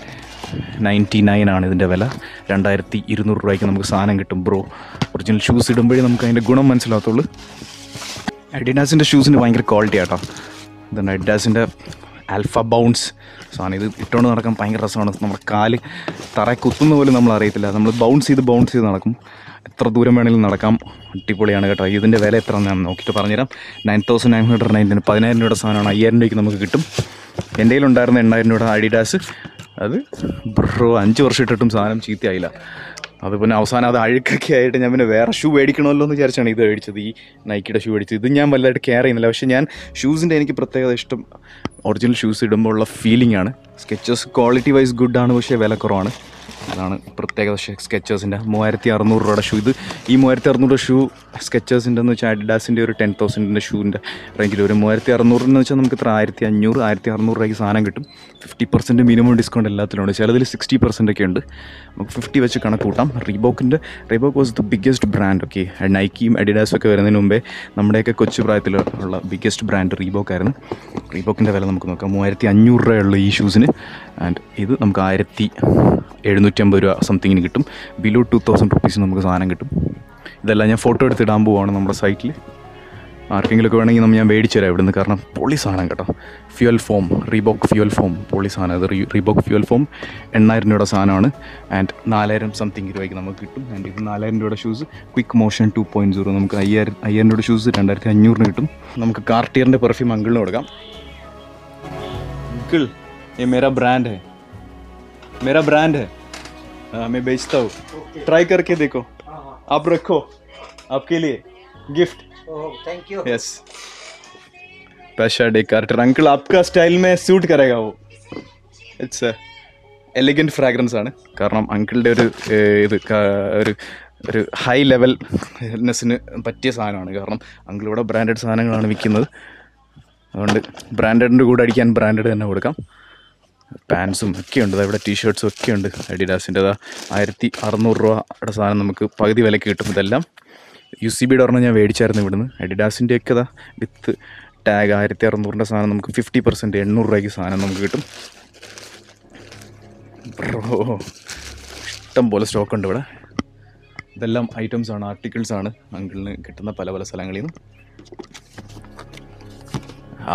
[SPEAKER 1] ninety nine ആണ് ഇതിൻ്റെ വില രണ്ടായിരത്തി ഇരുന്നൂറ് രൂപയ്ക്ക് നമുക്ക് സാധനം കിട്ടും ബ്രോ ഒറിജിനൽ ഷൂസ് ഇടുമ്പോഴേ നമുക്ക് അതിൻ്റെ ഗുണം മനസ്സിലാകത്തുള്ളൂ അഡിഡാസിൻ്റെ ഷൂസിന് ഭയങ്കര ക്വാളിറ്റി ആട്ടോ ഇതുണ്ട് അഡിഡാസിൻ്റെ ആൽഫ ബൗൺസ് സാധനം ഇത് ഇട്ടുകൊണ്ട് നടക്കാൻ ഭയങ്കര രസമാണ് നമ്മുടെ കാല് തറ കുത്തുന്ന പോലും നമ്മൾ അറിയത്തില്ല നമ്മൾ ബൗൺസ് ചെയ്ത് ബൗൺസ് ചെയ്ത് നടക്കും എത്ര ദൂരം വേണമെങ്കിലും നടക്കാം അടിപൊളിയാണ് കേട്ടോ ഇതിൻ്റെ വില എത്ര ഞാൻ നോക്കിയിട്ട് പറഞ്ഞുതരാം nine thousand nine hundred nineteen പതിനായിരം രൂപയുടെ സാധനമാണ് അയ്യായിരം രൂപയ്ക്ക് നമുക്ക് കിട്ടും എൻ്റെ കയ്യിലുണ്ടായിരുന്ന എണ്ണായിരം രൂപയുടെ അഡിഡാസ് അത് ബ്രോ അഞ്ച് വർഷം ഇട്ടിട്ടും സാധനം ചീത്തയായില്ല അത് പിന്നെ അവസാനം അത് അഴുക്കൊക്കെ ആയിട്ട് ഞാൻ പിന്നെ വേറെ ഷൂ മേടിക്കണമല്ലോ എന്ന് വിചാരിച്ചാണ് ഇത് മേടിച്ചത് ഈ നൈക്കിയുടെ ഷൂ മേടിച്ചത് ഇത് ഞാൻ വലുതായിട്ട് കെയർ ചെയ്യുന്നില്ല പക്ഷേ ഞാൻ ഷൂസിൻ്റെ എനിക്ക് പ്രത്യേകത ഇഷ്ടം ഒറിജിനൽ ഷൂസ് ഇടുമ്പോൾ ഉള്ള ഫീലിംഗ് ആണ് സ്കെച്ചസ് ക്വാളിറ്റി വൈസ് ഗുഡാണ് പക്ഷേ വില കുറവാണ് അതാണ് പ്രത്യേകത സ്കെച്ചേഴ്സിൻ്റെ മൂവായിരത്തി അറുന്നൂറ് രൂപയുടെ ഷൂ ഇത് ഈ മൂവായിരത്തി അറുന്നൂറ് ഷൂ സ്കെച്ചേഴ്സിൻ്റെ എന്ന് വെച്ചാൽ അഡിഡാസിൻ്റെ ഒരു ടെൻ തൗസൻഡിൻ്റെ ഷൂവിൻ്റെ റേഞ്ചിൽ ഒരു മൂവായിരത്തി അറുന്നൂറിന് വെച്ചാൽ നമുക്ക് ഇത്ര ആയിരത്തി അഞ്ഞൂറ് ആയിരത്തി അറുന്നൂറ് രൂപയ്ക്ക് സാധനം കിട്ടും ഫിഫ്റ്റി പെർസെൻറ്റ് മിനിമം ഡിസ്കൗണ്ട് എല്ലാത്തിലും ഉണ്ട് ചിലതിൽ സിക്സ്റ്റി പെർസെൻ്റ് ഒക്കെ ഉണ്ട് നമുക്ക് ഫിഫ്റ്റി വെച്ച് കണക്ക് കൂട്ടാം റീബോക്കിൻ്റെ Reebok was the biggest brand okay നൈക്കിയും അഡിഡാസും ഒക്കെ വരുന്നതിന് മുമ്പേ നമ്മുടെയൊക്കെ കൊച്ചു പ്രായത്തിൽ ഉള്ള ബിഗ്ഗസ്റ്റ് ബ്രാൻഡ് റീബോക്ക് ആയിരുന്നു റീബോക്കിൻ്റെ വില നമുക്ക് നോക്കാം മൂവായിരത്തി അഞ്ഞൂറ് രൂപയുള്ള ഈ ഷൂസിന് ആൻഡ് ഇത് നമുക്ക് ആയിരത്തി എഴുന്നൂറ്റമ്പത് രൂപ സംതിങ്ങിന് കിട്ടും ബിലോ ടു തൗസൻഡ് റുപ്പീസ് നമുക്ക് സാധനം കിട്ടും ഇതെല്ലാം ഞാൻ ഫോട്ടോ എടുത്തിടാൻ പോവാണ് നമ്മുടെ സൈറ്റിൽ ആർക്കെങ്കിലുമൊക്കെ വേണമെങ്കിൽ നമ്മൾ ഞാൻ മേടിച്ചു തരാം ഇവിടുന്ന് കാരണം പൊളി സാധനം കേട്ടോ fuel foam Reebok fuel foam പൊളി സാധനം അത് റീബോക്ക് ഫ്യുവൽ ഫോം എണ്ണായിരം രൂപയുടെ സാധനമാണ് ആൻഡ് നാലായിരം സംതിങ് രൂപയ്ക്ക് നമുക്ക് കിട്ടും ആൻഡ് ഇത് നാലായിരം രൂപയുടെ shoes quick motion two point zero നമുക്ക് അയ്യായിരം അയ്യായിരം രൂപയുടെ ഷൂസ് രണ്ടായിരത്തി അഞ്ഞൂറിന് കിട്ടും നമുക്ക് കാർട്ടിയറിൻ്റെ പെർഫ്യൂം അങ്കിളിന് കൊടുക്കാം अंकल ये मेरा ब्रांड है मेरा ब्रांड है हाँ मैं बेचता हूँ ट्राई करके देखो आप रखो आपके लिए गिफ्ट
[SPEAKER 2] थैंक यू
[SPEAKER 1] यस पैशा डे कार्टर अंकल आपका स्टाइल में सूट करेगा वो ഇറ്റ്സ് എലിഗൻറ്റ് ഫ്രാഗ്രൻസ് ആണ് കാരണം അങ്കിളുടെ ഒരു ഏഹ്, ഇത് ക- ഒരു ഒരു ഹൈ ലെവൽ നെസ്സിന് പറ്റിയ സാധനമാണ് കാരണം അങ്കിൾ ഇവിടെ ബ്രാൻഡഡ് സാധനങ്ങളാണ് വിൽക്കുന്നത് അതുകൊണ്ട് ബ്രാൻഡഡിൻ്റെ കൂടെ അടിക്കാൻ ബ്രാൻഡഡ് തന്നെ കൊടുക്കാം പാൻസും ഒക്കെ ഉണ്ട് ദാ ഇവിടെ ടീഷർട്ട്സും ഒക്കെ ഉണ്ട് അഡിഡാസിൻ്റെ ആയിരത്തി അറുന്നൂറ് രൂപയുടെ സാധനം നമുക്ക് പകുതി വിലക്ക് കിട്ടും ഇതെല്ലാം യു സി ബിയുടെ ഒരെണ്ണം ഞാൻ മേടിച്ചായിരുന്നു ഇവിടുന്ന് അഡിഡാസിൻ്റെ ഒക്കെ ഇതാ വിത്ത് ടാഗ് ആയിരത്തി അറുന്നൂറിൻ്റെ സാധനം നമുക്ക് ഫിഫ്റ്റി പെർസെൻറ്റ് എണ്ണൂറ് രൂപയ്ക്ക് സാധനം നമുക്ക് കിട്ടും ബ്രോ ഇഷ്ടം പോലെ സ്റ്റോക്ക് ഉണ്ട് ഇവിടെ ഇതെല്ലാം ഐറ്റംസ് ആണ് ആർട്ടിക്കിൾസ് ആണ് അങ്കിളിന് കിട്ടുന്ന പല പല സ്ഥലങ്ങളിൽ നിന്നും ആ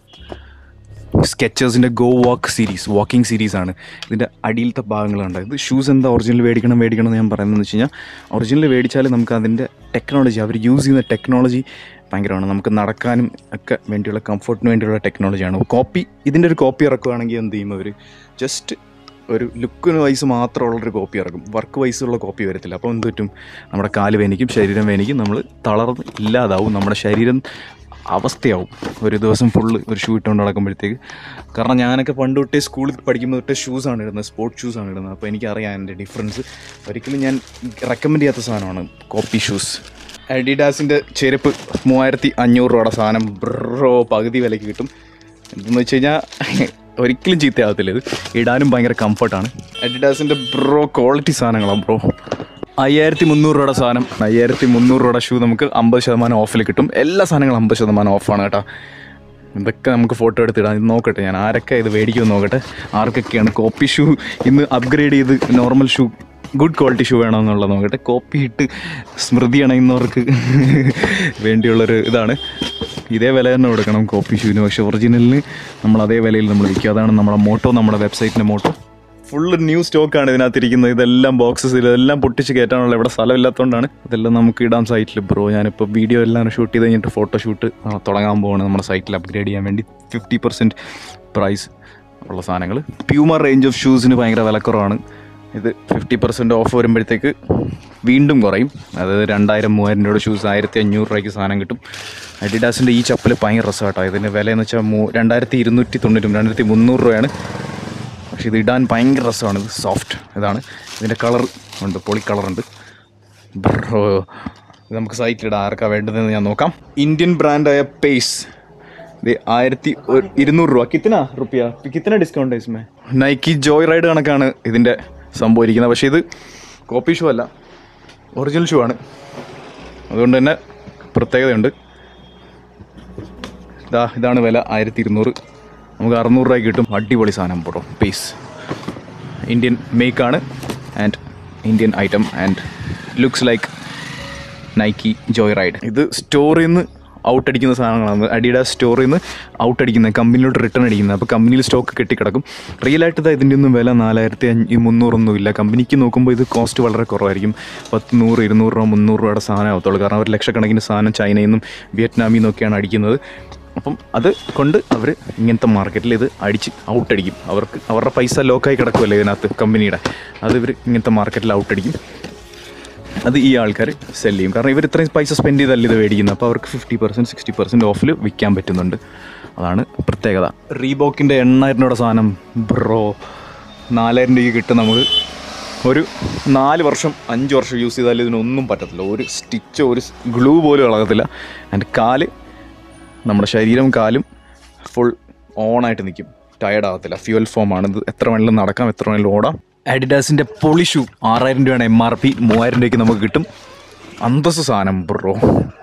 [SPEAKER 1] സ്കെച്ചേഴ്സിൻ്റെ Go Walk series walking series ആണ് ഇതിൻ്റെ അടിയിലത്തെ ഭാഗങ്ങളുണ്ട് ഇത് ഷൂസ് എന്താ ഒറിജിനൽ മേടിക്കണം മേടിക്കണം എന്ന് ഞാൻ പറയുന്നതെന്ന് വെച്ച് കഴിഞ്ഞാൽ ഒറിജിനൽ മേടിച്ചാൽ നമുക്ക് അതിൻ്റെ ടെക്നോളജി അവർ യൂസ് ചെയ്യുന്ന ടെക്നോളജി ഭയങ്കരമാണ് നമുക്ക് നടക്കാനും ഒക്കെ വേണ്ടിയുള്ള കംഫർട്ടിന് വേണ്ടിയുള്ള ടെക്നോളജിയാണ് കോപ്പി ഇതിൻ്റെ ഒരു കോപ്പി ഇറക്കുകയാണെങ്കിൽ എന്ത് ചെയ്യും അവർ ജസ്റ്റ് ഒരു ലുക്കിന് വൈസ് മാത്രമുള്ളൊരു കോപ്പി ഇറക്കും വർക്ക് വൈസുള്ള കോപ്പി വരത്തില്ല അപ്പോൾ എന്ത് പറ്റും നമ്മുടെ കാല് വേനിക്കും ശരീരം വേനിക്കും നമ്മൾ തളർന്ന് ഇല്ലാതാവും നമ്മുടെ ശരീരം അവസ്ഥയാവും ഒരു ദിവസം ഫുള്ള് ഒരു ഷൂ ഇട്ടുകൊണ്ട് നടക്കുമ്പോഴത്തേക്ക് കാരണം ഞാനൊക്കെ പണ്ട് തൊട്ടേ സ്കൂളിൽ പഠിക്കുമ്പോൾ തൊട്ടേ ഷൂസാണ് ഇടുന്നത് സ്പോർട്സ് ഷൂസാണ് ഇടുന്നത് അപ്പോൾ എനിക്കറിയാം എൻ്റെ ഡിഫറൻസ് ഒരിക്കലും ഞാൻ റെക്കമെൻഡ് ചെയ്യാത്ത സാധനമാണ് കോപ്പി ഷൂസ് അഡിഡാസിൻ്റെ ചെരുപ്പ് മൂവായിരത്തി അഞ്ഞൂറ് രൂപയുടെ സാധനം ബ്രോ പകുതി വിലയ്ക്ക് കിട്ടും എന്തെന്ന് വെച്ച് കഴിഞ്ഞാൽ ഒരിക്കലും ചീത്തയാകത്തില്ല ഇത് ഇടാനും ഭയങ്കര കംഫർട്ടാണ് അഡിഡാസിൻ്റെ ബ്രോ ക്വാളിറ്റി സാധനങ്ങളാണ് ബ്രോ അയ്യായിരത്തി മുന്നൂറ് രൂപയുടെ സാധനം അയ്യായിരത്തി മുന്നൂറ് രൂപയുടെ ഷൂ നമുക്ക് അമ്പത് ശതമാനം ഓഫിൽ കിട്ടും എല്ലാ സാധനങ്ങളും അമ്പത് ശതമാനം ഓഫാണ് കേട്ടോ ഇതൊക്കെ നമുക്ക് ഫോട്ടോ എടുത്തിടാം ഇത് നോക്കട്ടെ ഞാൻ ആരൊക്കെ ഇത് മേടിക്കുമെന്ന് നോക്കട്ടെ ആർക്കൊക്കെയാണ് കോപ്പി ഷൂ ഇന്ന് അപ്ഗ്രേഡ് ചെയ്ത് normal shoe good quality shoe വേണമെന്നുള്ളത് നോക്കട്ടെ കോപ്പി ഇട്ട് സ്മൃതി അണയുന്നവർക്ക് വേണ്ടിയുള്ളൊരു ഇതാണ് ഇതേ വില തന്നെ കൊടുക്കണം കോപ്പി ഷൂവിന് പക്ഷേ ഒറിജിനലിന് നമ്മൾ അതേ വിലയിൽ നമ്മൾ വിൽക്കും അതാണ് നമ്മുടെ മോട്ടോ നമ്മുടെ വെബ്സൈറ്റിൻ്റെ മോട്ടോ ഫുള്ള് ന്യൂ സ്റ്റോക്കാണ് ഇതിനകത്തിരിക്കുന്നത് ഇതെല്ലാം ബോക്സസ് ഇതെല്ലാം പൊട്ടിച്ച് കയറ്റാനുള്ള ഇവിടെ സ്ഥലമില്ലാത്തതുകൊണ്ടാണ് ഇതെല്ലാം നമുക്ക് ഇടാം സൈറ്റിൽ ബ്രോ ഞാനിപ്പോൾ വീഡിയോ എല്ലാം ഷൂട്ട് ചെയ്ത് കഴിഞ്ഞിട്ട് ഫോട്ടോ ഷൂട്ട് തുടങ്ങാൻ പോവാണ് നമ്മുടെ സൈറ്റിൽ അപ്ഗ്രേഡ് ചെയ്യാൻ വേണ്ടി ഫിഫ്റ്റി പെർസെൻറ്റ് പ്രൈസ് ഉള്ള സാധനങ്ങൾ പ്യൂമർ റേഞ്ച് ഓഫ് ഷൂസിന് ഭയങ്കര വിലക്കുറവാണ് ഇത് ഫിഫ്റ്റി പെർസെൻറ്റ് ഓഫ് വരുമ്പോഴത്തേക്ക് വീണ്ടും കുറയും അതായത് രണ്ടായിരം മൂവായിരം രൂപയുടെ ഷൂസ് ആയിരത്തി അഞ്ഞൂറ് രൂപയ്ക്ക് സാധനം കിട്ടും അഡിഡാസിൻ്റെ ഈ ചപ്പൽ ഭയങ്കര രസമാട്ടോ ഇതിൻ്റെ വിലയെന്ന് വെച്ചാൽ മൂ രണ്ടായിരത്തി ഇരുന്നൂറ്റി തൊണ്ണൂറ്റും രണ്ടായിരത്തി മുന്നൂറ് രൂപയാണ് പക്ഷെ ഇത് ഇടാൻ ഭയങ്കര രസമാണ് ഇത് സോഫ്റ്റ് ഇതാണ് ഇതിൻ്റെ കളർ ഉണ്ട് പൊളി കളറുണ്ട് ബ്രോ ഇത് നമുക്ക് സൈറ്റിലിടാം ആർക്കാ വേണ്ടതെന്ന് ഞാൻ നോക്കാം ഇന്ത്യൻ ബ്രാൻഡായ പേസ് ഇത് ആയിരത്തി ഒരു- ഇരുന്നൂറ് രൂപ കിത്തന റുപ്യ കിത്തന ഡിസ്കൗണ്ട് ഇസ്മേ നൈക്കി ജോയ് റൈഡ് കണക്കാണ് ഇതിൻ്റെ സംഭവം ഇരിക്കുന്നത് പക്ഷേ ഇത് കോപ്പി ഷൂ അല്ല ഒറിജിനൽ ഷൂ ആണ് അതുകൊണ്ട് തന്നെ പ്രത്യേകതയുണ്ട് ഇതാ ഇതാണ് വില ആയിരത്തി ഇരുന്നൂറ് നമുക്ക് അറുന്നൂറ് രൂപയ്ക്ക് കിട്ടും അടിപൊളി സാധനം ബ്രോ പീസ് ഇന്ത്യൻ മേക്കാണ് and Indian item and looks like Nike Joyride ഇത് സ്റ്റോറിൽ നിന്ന് ഔട്ട് അടിക്കുന്ന സാധനങ്ങളാണ് അഡിഡാസ് സ്റ്റോറിൽ നിന്ന് ഔട്ട് അടിക്കുന്ന കമ്പനിയിലോട്ട് റിട്ടേൺ അടിക്കുന്നത് അപ്പോൾ കമ്പനിയിൽ സ്റ്റോക്ക് കെട്ടിക്കിടക്കും റിയലായിട്ട് ഇത് ഇതിൻ്റെ ഒന്നും വില നാലായിരത്തി അഞ്ഞ് മുന്നൂറൊന്നും ഇല്ല കമ്പനിക്ക് നോക്കുമ്പോൾ ഇത് കോസ്റ്റ് വളരെ കുറവായിരിക്കും പത്ത് നൂറ് ഇരുന്നൂറ് രൂപ മുന്നൂറ് രൂപയുടെ സാധനം ആവത്തുള്ളൂ കാരണം അവർ ലക്ഷക്കണക്കിന് സാധനം ചൈനയിൽ നിന്നും വിയറ്റ്നാമിൽ നിന്നൊക്കെയാണ് അടിക്കുന്നത് അപ്പം അത് കൊണ്ട് അവർ ഇങ്ങനത്തെ മാർക്കറ്റിൽ ഇത് അടിച്ച് ഔട്ട് അടിക്കും അവർക്ക് അവരുടെ പൈസ ലോക്കായി കിടക്കുമല്ലോ ഇതിനകത്ത് കമ്പനിയുടെ അത് ഇവർ ഇങ്ങനത്തെ മാർക്കറ്റിൽ ഔട്ട് അടിക്കും അത് ഈ ആൾക്കാർ സെല് ചെയ്യും കാരണം ഇവർ ഇത്രയും പൈസ സ്പെൻഡ് ചെയ്തല്ല ഇത് മേടിക്കുന്നത് അപ്പോൾ അവർക്ക് ഫിഫ്റ്റി പെർസെൻറ്റ് സിക്സ്റ്റി പെർസെൻറ്റ് ഓഫിൽ വിൽക്കാൻ പറ്റുന്നുണ്ട് അതാണ് പ്രത്യേകത റീബോക്കിൻ്റെ എണ്ണായിരം രൂപയുടെ സാധനം ബ്രോ നാലായിരം രൂപയ്ക്ക് കിട്ടും നമുക്ക് ഒരു നാല് വർഷം അഞ്ച് വർഷം യൂസ് ചെയ്താൽ ഇതിനൊന്നും പറ്റത്തില്ല ഒരു സ്റ്റിച്ചോ ഒരു ഗ്ലൂ പോലും ഇളകത്തില്ല എൻ്റെ കാല് നമ്മുടെ ശരീരം കാലും ഫുൾ ഓണായിട്ട് നിൽക്കും ടയർഡ് ആകത്തില്ല ഫ്യൂൽ ഫോമാണ് ഇത് എത്ര വേണമെങ്കിലും നടക്കാം എത്ര വേണമെങ്കിലും ഓടാം അഡിഡാസിൻ്റെ പൊളി ഷൂ ആറായിരം രൂപയാണ് എം ആർ പി മൂവായിരം രൂപയ്ക്ക് നമുക്ക് കിട്ടും അന്തസ് സാധനം ബ്രോ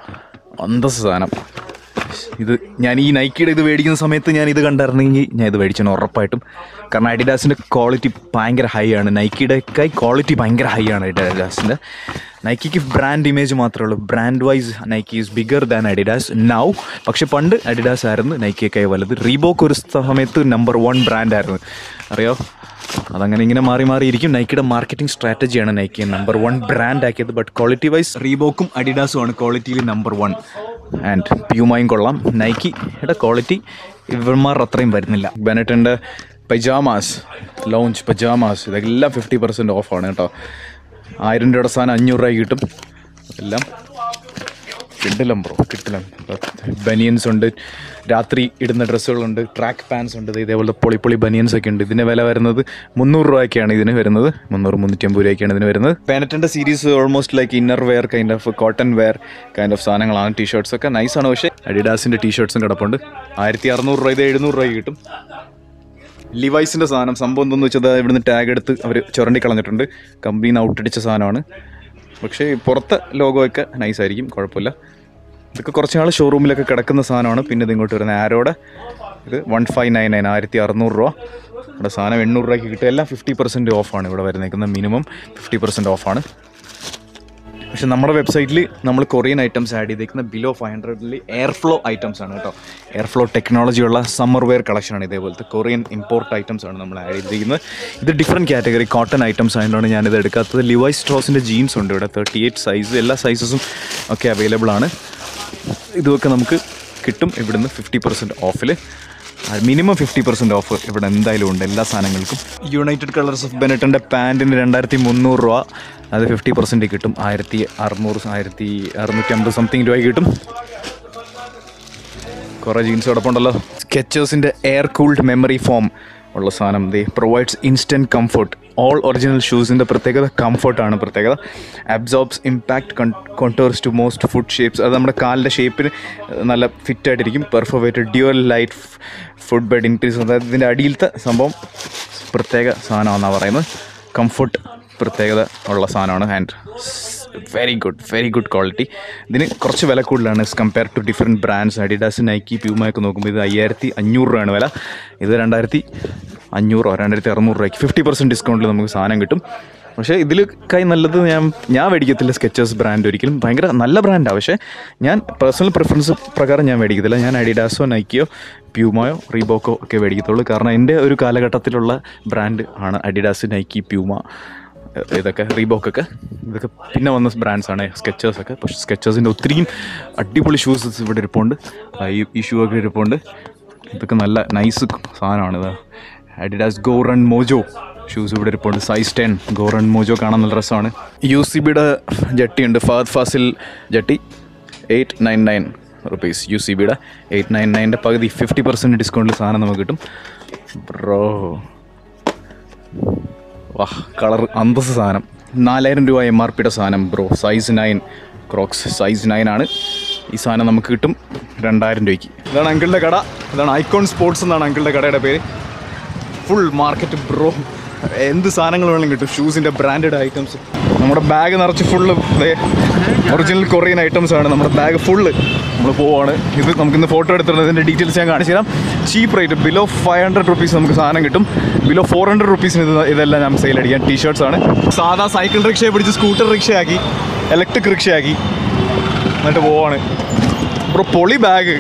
[SPEAKER 1] അന്തസ് സാധനം ഇത് ഞാൻ ഈ നൈക്കിയുടെ ഇത് മേടിക്കുന്ന സമയത്ത് ഞാൻ ഇത് കണ്ടായിരുന്നെങ്കിൽ ഞാൻ ഇത് മേടിച്ചാണ് ഉറപ്പായിട്ടും കാരണം അഡിഡാസിൻ്റെ ക്വാളിറ്റി ഭയങ്കര ഹൈ ആണ് നൈക്കിയുടെ കൈ ക്വാളിറ്റി ഭയങ്കര ഹൈ ആണ് അഡിഡാസിൻ്റെ നൈക്കിക്ക് ബ്രാൻഡ് ഇമേജ് മാത്രമേ ഉള്ളൂ brand wise Nike is bigger than Adidas now പക്ഷെ പണ്ട് അഡിഡാസ് ആയിരുന്നു നൈക്കിയൊക്കെ വലുത് റീബോക്ക് ഒരു സമയത്ത് നമ്പർ വൺ ബ്രാൻഡ് ആയിരുന്നു അറിയോ അതങ്ങനെ ഇങ്ങനെ മാറി മാറി ഇരിക്കും നൈക്കിയുടെ മാർക്കറ്റിംഗ് സ്ട്രാറ്റജിയാണ് നൈക്കി നമ്പർ വൺ ബ്രാൻഡ് ആക്കിയത് ബട്ട് ക്വാളിറ്റി വൈസ് റീബോക്കും അഡിഡാസും ആണ് ക്വാളിറ്റിയിൽ നമ്പർ വൺ ആൻഡ് പ്യൂമായും കൊള്ളാം നൈക്കിയുടെ ക്വാളിറ്റി ഇവന്മാർ അത്രയും വരുന്നില്ല ബെനറ്റിൻ്റെ പൈജാമാസ് ലോഞ്ച് പജാമാസ് ഇതെല്ലാം ഫിഫ്റ്റി പെർസെൻറ്റ് ഓഫാണ് കേട്ടോ ആയിരം രൂപയുടെ സാധനം അഞ്ഞൂറ് രൂപ കിട്ടും എല്ലാം കിട്ടില്ല ബ്രോ കിട്ടില്ല ബനിയൻസ് ഉണ്ട് രാത്രി ഇടുന്ന ഡ്രസ്സുകളുണ്ട് ട്രാക്ക് പാൻസ് ഉണ്ട് ദേ ഇതേപോലെ പൊളി പൊളി ബനിയൻസ് ഒക്കെ ഉണ്ട് ഇതിൻ്റെ വില വരുന്നത് മുന്നൂറ് രൂപയ്ക്കാണ് ഇതിന് വരുന്നത് മുന്നൂറ് മുന്നൂറ്റമ്പത് രൂപയ്ക്കാണ് ഇതിന് വരുന്നത് പാനറ്റിൻ്റെ series almost like inner wear kind of cotton wear kind of സാധനങ്ങളാണ് ടീഷർട്സ് ഒക്കെ നൈസാണ് പക്ഷേ അഡിഡാസിൻ്റെ ടീഷർട്സും കിടപ്പുണ്ട് ആയിരത്തി അറുന്നൂറ് രൂപ ഇത് എഴുന്നൂറ് രൂപയ്ക്ക് കിട്ടും ലിവൈസിൻ്റെ സാധനം സംഭവം എന്തെന്ന് വെച്ചാൽ ദാ ഇവിടുന്ന് ടാഗ് എടുത്ത് അവർ ചുരണ്ടി കളഞ്ഞിട്ടുണ്ട് കമ്പനിയിൽ നിന്ന് ഔട്ടടിച്ച സാധനമാണ് പക്ഷേ പുറത്തെ ലോഗോ ഒക്കെ നൈസായിരിക്കും കുഴപ്പമില്ല ഇതൊക്കെ കുറച്ച് നാൾ ഷോറൂമിലൊക്കെ കിടക്കുന്ന സാധനമാണ് പിന്നെ ഇത് ഇങ്ങോട്ട് വരുന്ന ആരോടെ ഇത് വൺ ഫൈവ് നയൻ നയൻ ആയിരത്തി അറുന്നൂറ് രൂപ ഇവിടെ സാധനം എണ്ണൂറ് രൂപയ്ക്ക് കിട്ടും എല്ലാം ഫിഫ്റ്റി പെർസെൻറ്റ് ഓഫാണ് ഇവിടെ വരുന്നേക്കുന്നത് മിനിമം ഫിഫ്റ്റി പെർസെൻറ്റ് ഓഫാണ് പക്ഷെ നമ്മുടെ വെബ്സൈറ്റിൽ നമ്മൾ കൊറിയൻ ഐറ്റംസ് ആഡ് ചെയ്തേക്കുന്ന ബിലോ ഫൈവ് ഹൺഡ്രഡിൽ എയർ ഫ്ലോ ഐറ്റംസ് ആണ് കേട്ടോ എയർ ഫ്ലോ ടെക്നോളജിയുള്ള സമ്മർ വെയർ കളക്ഷനാണ് ഇതേപോലത്തെ കൊറിയൻ ഇമ്പോർട്ട് ഐറ്റംസ് ആണ് നമ്മൾ ആഡ് ചെയ്തിരിക്കുന്നത് ഇത് ഡിഫറെൻറ്റ് കാറ്റഗറി കോട്ടൺ ഐറ്റംസ് ആയതുകൊണ്ടാണ് ഞാനിത് എടുക്കാത്തത് ലിവൈ സ്ട്രോസിൻ്റെ ജീൻസ് ഉണ്ട് ഇവിടെ തേർട്ടി എയ്റ്റ് സൈസ് എല്ലാ സൈസസും ഒക്കെ അവൈലബിൾ ആണ് ഇതൊക്കെ നമുക്ക് കിട്ടും ഇവിടുന്ന് ഫിഫ്റ്റി പെർസെൻറ്റ് ഓഫിൽ മിനിമം ഫിഫ്റ്റി പെർസെൻറ്റ് ഓഫ് ഇവിടെ എന്തായാലും ഉണ്ട് എല്ലാ സാധനങ്ങൾക്കും യുണൈറ്റഡ് കളേഴ്സ് ഓഫ് ബെനറ്റിൻ്റെ പാൻറ്റിന് രണ്ടായിരത്തി മുന്നൂറ് രൂപ അത് ഫിഫ്റ്റി പെർസെൻറ്റ് കിട്ടും ആയിരത്തി അറുന്നൂറ് ആയിരത്തി അറുന്നൂറ്റി അമ്പത് സംതിങ് രൂപ കിട്ടും കുറേ ജീൻസ് കിടപ്പുണ്ടല്ലോ സ്കെച്ചേഴ്സിൻ്റെ എയർ കൂൾഡ് മെമ്മറി ഫോം ഉള്ള സാധനം ദേ provides instant comfort all original ഷൂസിൻ്റെ പ്രത്യേകത കംഫർട്ടാണ് പ്രത്യേകത absorbs impact contours to most foot shapes അത് നമ്മുടെ കാലിൻ്റെ ഷേപ്പിന് നല്ല ഫിറ്റായിട്ടിരിക്കും perforated dual light footbed increase അതായത് ഇതിൻ്റെ അടിയിലത്തെ സംഭവം പ്രത്യേക സാധനമാണെന്നാണ് പറയുന്നത് കംഫർട്ട് പ്രത്യേകത ഉള്ള സാധനമാണ് and very good very good quality ഇതിന് കുറച്ച് വില കൂടുതലാണ് compare to different brands Adidas Nike പ്യൂമയൊക്കെ നോക്കുമ്പോൾ ഇത് അയ്യായിരത്തി അഞ്ഞൂറ് രൂപയാണ് വില ഇത് രണ്ടായിരത്തി അഞ്ഞൂറോ രണ്ടായിരത്തി അറുന്നൂറ് രൂപയ്ക്ക് ഫിഫ്റ്റി പെർസെൻറ്റ് ഡിസ്കൗണ്ടിൽ നമുക്ക് സാധനം കിട്ടും പക്ഷേ ഇതിൽ കൈ നല്ലത് ഞാൻ ഞാൻ മേടിക്കത്തില്ല സ്കെച്ചേഴ്സ് ബ്രാൻഡ് ഒരിക്കലും ഭയങ്കര നല്ല ബ്രാൻഡാണ് പക്ഷേ ഞാൻ പേഴ്സണൽ പ്രിഫറൻസ് പ്രകാരം ഞാൻ മേടിക്കത്തില്ല ഞാൻ അഡിഡാസോ നൈക്കിയോ പ്യൂമയോ റീബോക്കോ ഒക്കെ മേടിക്കത്തുള്ളൂ കാരണം എൻ്റെ ഒരു കാലഘട്ടത്തിലുള്ള ബ്രാൻഡ് ആണ് അഡിഡാസ് നൈക്കി പ്യൂമ ഇതൊക്കെ റീബോക്കൊക്കെ ഇതൊക്കെ പിന്നെ വന്ന ബ്രാൻഡ്സാണ് സ്കെച്ചേഴ്സൊക്കെ പക്ഷേ സ്കെച്ചേഴ്സിൻ്റെ ഒത്തിരിയും അടിപൊളി ഷൂസ് ഇവിടെ ഇരിപ്പുണ്ട് ആ, ഈ ഈ ഷൂ ഒക്കെ ഇരിപ്പുണ്ട് ഇതൊക്കെ നല്ല നൈസ് സാധനമാണ് ഇത് Adidas Go Run Mojo shoes ഇവിടെ ഇരിപ്പുണ്ട് size ten Go Run Mojo കാണാൻ നല്ല രസമാണ് യു സി ബിയുടെ ജട്ടിയുണ്ട് ഫാദ് ഫാസിൽ ജട്ടി eight nine nine rupees U C ബിയുടെ എയ്റ്റ് നയൻ നയൻ്റെ പകുതി ഫിഫ്റ്റി പെർസെൻറ്റ് ഡിസ്കൗണ്ടിൽ സാധനം നമുക്ക് കിട്ടും ബ്രോ വാ കളർ അന്തസ് സാധനം നാലായിരം രൂപ എം ആർ പിയുടെ സാധനം bro size nine Crocs size nine ആണ് ഈ സാധനം നമുക്ക് കിട്ടും രണ്ടായിരം രൂപയ്ക്ക് ഇതാണ് അങ്കിളുടെ കട ഇതാണ് ഐക്കോൺ സ്പോർട്സ് എന്നാണ് അങ്കിളുടെ കടയുടെ പേര് ഫുൾ മാർക്കറ്റ് ബ്രോ എന്ത് സാധനങ്ങൾ വേണമെങ്കിലും കിട്ടും ഷൂസിൻ്റെ ബ്രാൻഡഡ് ഐറ്റംസ് നമ്മുടെ ബാഗ് നിറച്ച് ഫുള്ള് ഒറിജിനൽ കൊറിയൻ ഐറ്റംസ് ആണ് നമ്മുടെ ബാഗ് ഫുള്ള് നമ്മൾ പോവാണ് ഇത് നമുക്ക് ഇന്ന് ഫോട്ടോ എടുത്തിട്ടുണ്ട് ഇതിൻ്റെ ഡീറ്റെയിൽസ് ഞാൻ കാണിച്ചു തരാം cheap rate below five hundred rupees നമുക്ക് സാധനം കിട്ടും ബിലോ ഫോർ ഹൺഡ്രഡ് റുപ്പീസിന് ഇത് ഇതെല്ലാം ഞാൻ സെയിൽ അടിക്കാൻ ടീഷർട്സ് ആണ് സാധാ സൈക്കിൾ റിക്ഷയെ പിടിച്ച് സ്കൂട്ടർ റിക്ഷയാക്കി ഇലക്ട്രിക് റിക്ഷയാക്കി എന്നിട്ട് പോവാണ് ബ്രോ പൊളി ബാഗ്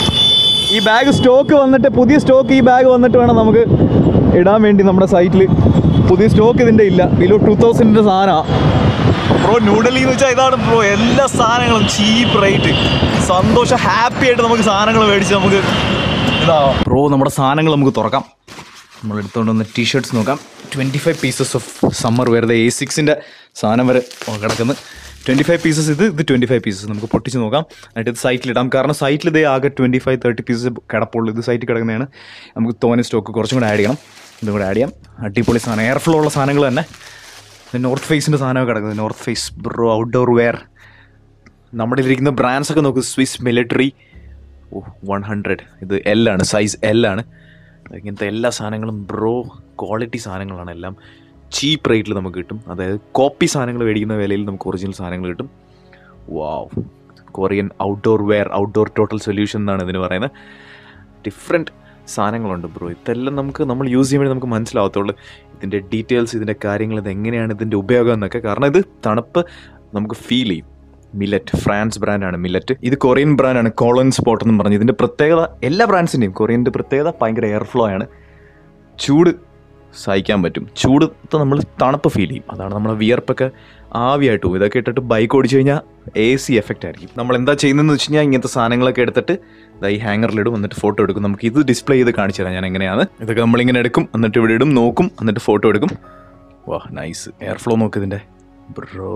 [SPEAKER 1] ഈ ബാഗ് സ്റ്റോക്ക് വന്നിട്ട് പുതിയ സ്റ്റോക്ക് ഈ ബാഗ് വന്നിട്ട് വേണം നമുക്ക് ഇടാൻ വേണ്ടി നമ്മുടെ സൈറ്റിൽ പുതിയ സ്റ്റോക്ക് ഇതിൻ്റെ ഇല്ല ബിലോ ടു തൗസൻഡിൻ്റെ സാധനമാണ് ബ്രോ ന്യൂഡൽഹി എന്ന് വെച്ചാൽ ഇതാണ് ബ്രോ എല്ലാ സാധനങ്ങളും ചീപ്പ് റേറ്റ് സന്തോഷം ഹാപ്പി ആയിട്ട് നമുക്ക് സാധനങ്ങൾ മേടിച്ച് നമുക്ക് ഇതാവാം ബ്രോ നമ്മുടെ സാധനങ്ങൾ നമുക്ക് തുറക്കാം നമ്മൾ എടുത്തുകൊണ്ട് വന്ന ടീഷർട്ട്സ് നോക്കാം twenty five pieces of summer വെറുതെ എ സിക്സിൻ്റെ സാധനം വരെ കിടക്കുന്നു ട്വൻറ്റി ഫൈവ് പീസസ് ഇത് ഇത് ട്വൻറ്റി ഫൈവ് പീസസ് നമുക്ക് പൊട്ടിച്ച് നോക്കാം എന്നിട്ട് ഇത് സൈറ്റിലിടാം കാരണം സൈറ്റിൽ ഇതേ ആകെ ട്വൻറ്റി ഫൈവ് തേർട്ടി പീസസ് കിടപ്പുള്ളൂ ഇത് സൈറ്റിൽ കിടക്കുന്നതാണ് നമുക്ക് തോനെ സ്റ്റോക്ക് കുറച്ചും കൂടെ ആഡ് ചെയ്യണം ഇതും കൂടെ ആഡ് ചെയ്യാം അടിപൊളി സാധനം എയർ ഫ്ലോ ഉള്ള സാധനങ്ങൾ തന്നെ നോർത്ത് ഫേസിൻ്റെ സാധനമൊക്കെ കിടക്കുന്നത് North Face bro outdoor wear നമ്മുടെ ഇതിരിക്കുന്ന ബ്രാൻഡ്സ് ഒക്കെ നോക്ക് Swiss Military oh one hundred ഇത് എൽ ആണ് സൈസ് എൽ ആണ് ഇങ്ങനത്തെ എല്ലാ സാധനങ്ങളും ബ്രോ ക്വാളിറ്റി സാധനങ്ങളാണ് എല്ലാം ചീപ്പ് റേറ്റിൽ നമുക്ക് കിട്ടും അതായത് കോപ്പി സാധനങ്ങൾ മേടിക്കുന്ന വിലയിൽ നമുക്ക് ഒറിജിനൽ സാധനങ്ങൾ കിട്ടും wow Korean outdoor wear outdoor total solution എന്നാണ് ഇതിന് പറയുന്നത് ഡിഫറെൻറ്റ് സാധനങ്ങളുണ്ട് ബ്രോ ഇതെല്ലാം നമുക്ക് നമ്മൾ യൂസ് ചെയ്യുമ്പോൾ നമുക്ക് മനസ്സിലാവത്തുള്ളൂ ഇതിൻ്റെ ഡീറ്റെയിൽസ് ഇതിൻ്റെ കാര്യങ്ങൾ ഇത് എങ്ങനെയാണ് ഇതിൻ്റെ ഉപയോഗം എന്നൊക്കെ കാരണം ഇത് തണുപ്പ് നമുക്ക് ഫീൽ ചെയ്യും മില്ലറ്റ് ഫ്രാൻസ് ബ്രാൻഡാണ് മില്ലറ്റ് ഇത് കൊറിയൻ ബ്രാൻഡാണ് കോളൻ സ്പോട്ട് എന്ന് പറഞ്ഞ് ഇതിൻ്റെ പ്രത്യേകത എല്ലാ ബ്രാൻഡ്സിൻ്റെയും കൊറിയൻ്റെ പ്രത്യേകത ഭയങ്കര എയർ ഫ്ലോ ആണ് ചൂട് സഹിക്കാൻ പറ്റും ചൂട് നമ്മൾ തണുപ്പ് ഫീൽ ചെയ്യും അതാണ് നമ്മളെ വിയർപ്പൊക്കെ ആവിയായിട്ട് പോകും ഇതൊക്കെ ഇട്ടിട്ട് ബൈക്ക് ഓടിച്ചു കഴിഞ്ഞാൽ എ സി എഫക്റ്റ് ആയിരിക്കും നമ്മൾ എന്താ ചെയ്യുന്നതെന്ന് വെച്ച് കഴിഞ്ഞാൽ ഇങ്ങനത്തെ സാധനങ്ങളൊക്കെ എടുത്തിട്ട് ദാ ഈ ഹാങ്ങറിലിടും എന്നിട്ട് ഫോട്ടോ എടുക്കും നമുക്ക് ഇത് ഡിസ്പ്ലേ ചെയ്ത് കാണിച്ചു തരാം ഞാൻ എങ്ങനെയാണ് ഇതൊക്കെ നമ്മളിങ്ങനെ എടുക്കും എന്നിട്ട് ഇവിടെ ഇടും നോക്കും എന്നിട്ട് ഫോട്ടോ എടുക്കും വാ നൈസ് എയർ ഫ്ലോ നോക്ക് ഇതിൻ്റെ ബ്രോ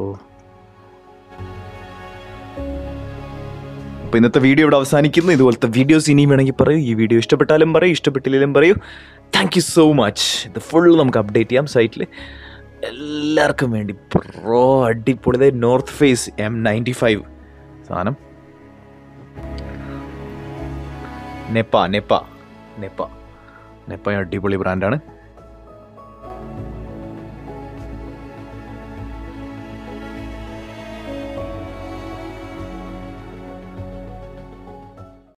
[SPEAKER 1] അപ്പോൾ ഇന്നത്തെ വീഡിയോ ഇവിടെ അവസാനിക്കുന്നു ഇതുപോലത്തെ വീഡിയോസ് ഇനിയും വേണമെങ്കിൽ പറയൂ ഈ വീഡിയോ ഇഷ്ടപ്പെട്ടാലും പറയൂ ഇഷ്ടപ്പെട്ടില്ലെങ്കിലും പറയൂ താങ്ക് യു സോ മച്ച് ഇത് ഫുൾ നമുക്ക് അപ്ഡേറ്റ് ചെയ്യാം സൈറ്റിൽ എല്ലാവർക്കും വേണ്ടി പ്രോ അടിപൊളി North Face M ninety five സാധനം നെപ്പ നെപ്പ നെപ്പ നെപ്പ അടിപൊളി ബ്രാൻഡാണ്